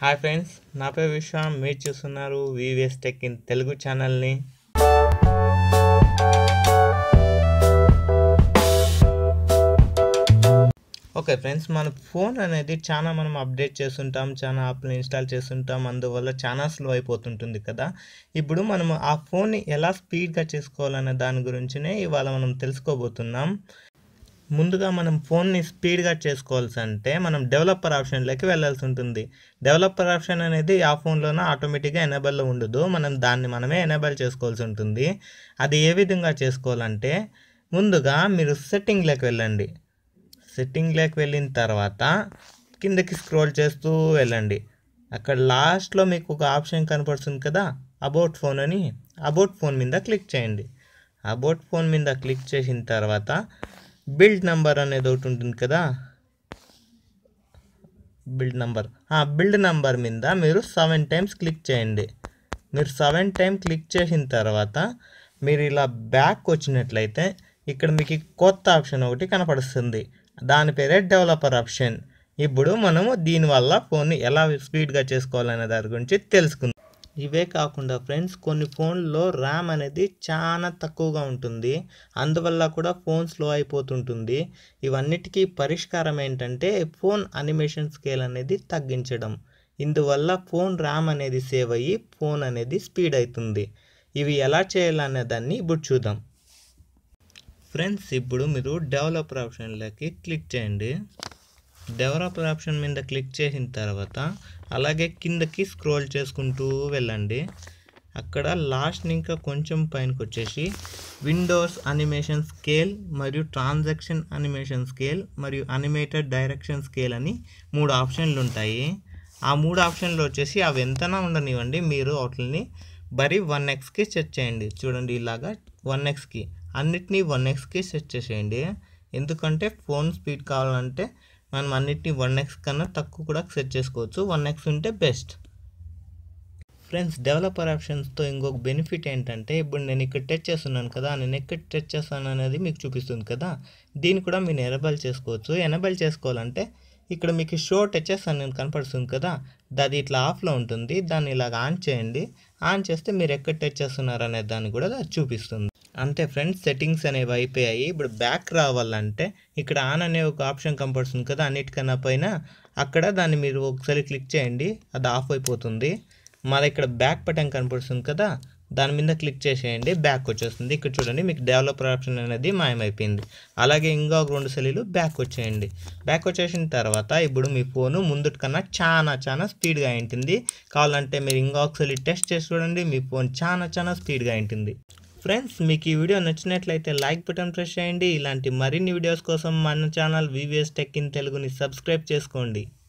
hi friends నా పేరు విశ్వ మీరు చూస్తున్నారు వివిఎస్ టెక్ ఇన్ తెలుగు ఛానల్ని ఓకే ఫ్రెండ్స్ మన ఫోన్ అనేది చాలా మనం అప్డేట్ చేస్తుంటాం చాలా యాప్లు ఇన్స్టాల్ చేస్తుంటాం అందువల్ల చాలా స్లో అయిపోతుంటుంది కదా ఇప్పుడు మనం ఆ ఫోన్ని ఎలా స్పీడ్గా చేసుకోవాలనే దాని గురించినే ఇవాళ మనం తెలుసుకోబోతున్నాం ముందుగా మనం ఫోన్ని స్పీడ్గా చేసుకోవాల్సి అంటే మనం డెవలపర్ ఆప్షన్లోకి వెళ్ళాల్సి ఉంటుంది డెవలపర్ ఆప్షన్ అనేది ఆ ఫోన్లోనే ఆటోమేటిక్గా ఎనేబుల్లో ఉండదు మనం దాన్ని మనమే ఎనేబుల్ చేసుకోవాల్సి ఉంటుంది అది ఏ విధంగా చేసుకోవాలంటే ముందుగా మీరు సెట్టింగ్లోకి వెళ్ళండి సెట్టింగ్లోకి వెళ్ళిన తర్వాత కిందకి స్క్రోల్ చేస్తూ వెళ్ళండి అక్కడ లాస్ట్లో మీకు ఒక ఆప్షన్ కనపడుతుంది కదా అబౌట్ ఫోన్ అని అబౌట్ ఫోన్ మీద క్లిక్ చేయండి అబౌట్ ఫోన్ మీద క్లిక్ చేసిన తర్వాత బిల్డ్ నంబర్ అనేది ఒకటి ఉంటుంది కదా బిల్డ్ నంబర్ ఆ బిల్డ్ నంబర్ మీద మీరు సెవెన్ టైమ్స్ క్లిక్ చేయండి మీరు సెవెన్ టైం క్లిక్ చేసిన తర్వాత మీరు ఇలా బ్యాక్ వచ్చినట్లయితే ఇక్కడ మీకు కొత్త ఆప్షన్ ఒకటి కనపడుస్తుంది దాని పేరే డెవలపర్ ఆప్షన్ ఇప్పుడు మనము దీనివల్ల ఫోన్ని ఎలా స్పీడ్గా చేసుకోవాలనే దాని గురించి తెలుసుకుందాం ఇవే కాకుండా ఫ్రెండ్స్ కొన్ని ఫోన్లో ర్యామ్ అనేది చాలా తక్కువగా ఉంటుంది అందువల్ల కూడా ఫోన్ స్లో అయిపోతుంటుంది ఇవన్నిటికీ పరిష్కారం ఏంటంటే ఫోన్ అనిమేషన్ స్కేల్ అనేది తగ్గించడం ఇందువల్ల ఫోన్ ర్యామ్ అనేది సేవ్ అయ్యి ఫోన్ అనేది స్పీడ్ అవుతుంది ఇవి ఎలా చేయాలనే దాన్ని ఇప్పుడు చూద్దాం ఫ్రెండ్స్ ఇప్పుడు మీరు డెవలపర్ ఆప్షన్లోకి క్లిక్ చేయండి డెవలపర్ ఆప్షన్ మీద క్లిక్ చేసిన తర్వాత అలాగే కిందకి స్క్రోల్ చేసుకుంటూ వెళ్ళండి అక్కడ లాస్ట్ ఇంకా కొంచెం పైనకి వచ్చేసి విండోస్ అనిమేషన్ స్కేల్ మరియు ట్రాన్సాక్షన్ అనిమేషన్ స్కేల్ మరియు అనిమేటెడ్ డైరెక్షన్ స్కేల్ అని మూడు ఆప్షన్లు ఉంటాయి ఆ మూడు ఆప్షన్లు వచ్చేసి అవి ఎంతనా ఉండనివ్వండి మీరు వాటిని బరీ వన్ ఎక్స్కి సెట్ చేయండి చూడండి ఇలాగా వన్ ఎక్స్కి అన్నిటినీ వన్ ఎక్స్కి సెట్ చేసేయండి ఎందుకంటే ఫోన్ స్పీడ్ కావాలంటే మనం అన్నిటినీ వన్ ఎక్స్ కన్నా తక్కువ కూడా సెట్ చేసుకోవచ్చు వన్ ఎక్స్ ఉంటే బెస్ట్ ఫ్రెండ్స్ డెవలపర్ ఆప్షన్స్తో ఇంకొక బెనిఫిట్ ఏంటంటే ఇప్పుడు నేను ఇక్కడ టచ్ చేస్తున్నాను కదా నేను ఎక్కడ టచ్ చేస్తాను అనేది మీకు చూపిస్తుంది కదా దీన్ని కూడా మీరు ఎనబల్ చేసుకోవచ్చు ఎనబల్ చేసుకోవాలంటే ఇక్కడ మీకు షో టచెస్ అనేది కనపడుతుంది కదా అది ఇట్లా ఆఫ్లో ఉంటుంది దాన్ని ఇలాగ ఆన్ చేయండి ఆన్ చేస్తే మీరు ఎక్కడ టచ్ చేస్తున్నారు అనే దాన్ని కూడా అది చూపిస్తుంది అంతే ఫ్రెండ్స్ సెట్టింగ్స్ అనేవి అయిపోయాయి ఇప్పుడు బ్యాక్ రావాలంటే ఇక్కడ ఆన్ అనే ఒక ఆప్షన్ కనపడుతుంది కదా అన్నిటికన్నా పైన అక్కడ దాన్ని మీరు ఒకసారి క్లిక్ చేయండి అది ఆఫ్ అయిపోతుంది మరి ఇక్కడ బ్యాక్ బటన్ కనపడుతుంది కదా దాని మీద క్లిక్ చేసేయండి బ్యాక్ వచ్చేస్తుంది ఇక్కడ చూడండి మీకు డెవలపర్ ఆప్షన్ అనేది మాయమైపోయింది అలాగే ఇంకొక రెండు సెల్లులు బ్యాక్ వచ్చేయండి బ్యాక్ వచ్చేసిన తర్వాత ఇప్పుడు మీ ఫోను ముందుటి కన్నా చాలా చాలా స్పీడ్గా ఉంటుంది కావాలంటే మీరు ఇంకొక సెల్ టెస్ట్ చేసి చూడండి మీ ఫోన్ చాలా చాలా స్పీడ్గా ఉంటుంది ఫ్రెండ్స్ మీకు ఈ వీడియో నచ్చినట్లయితే లైక్ బటన్ ప్రెస్ చేయండి ఇలాంటి మరిన్ని వీడియోస్ కోసం మన ఛానల్ వివిఎస్ టెక్ ఇన్ తెలుగుని సబ్స్క్రైబ్ చేసుకోండి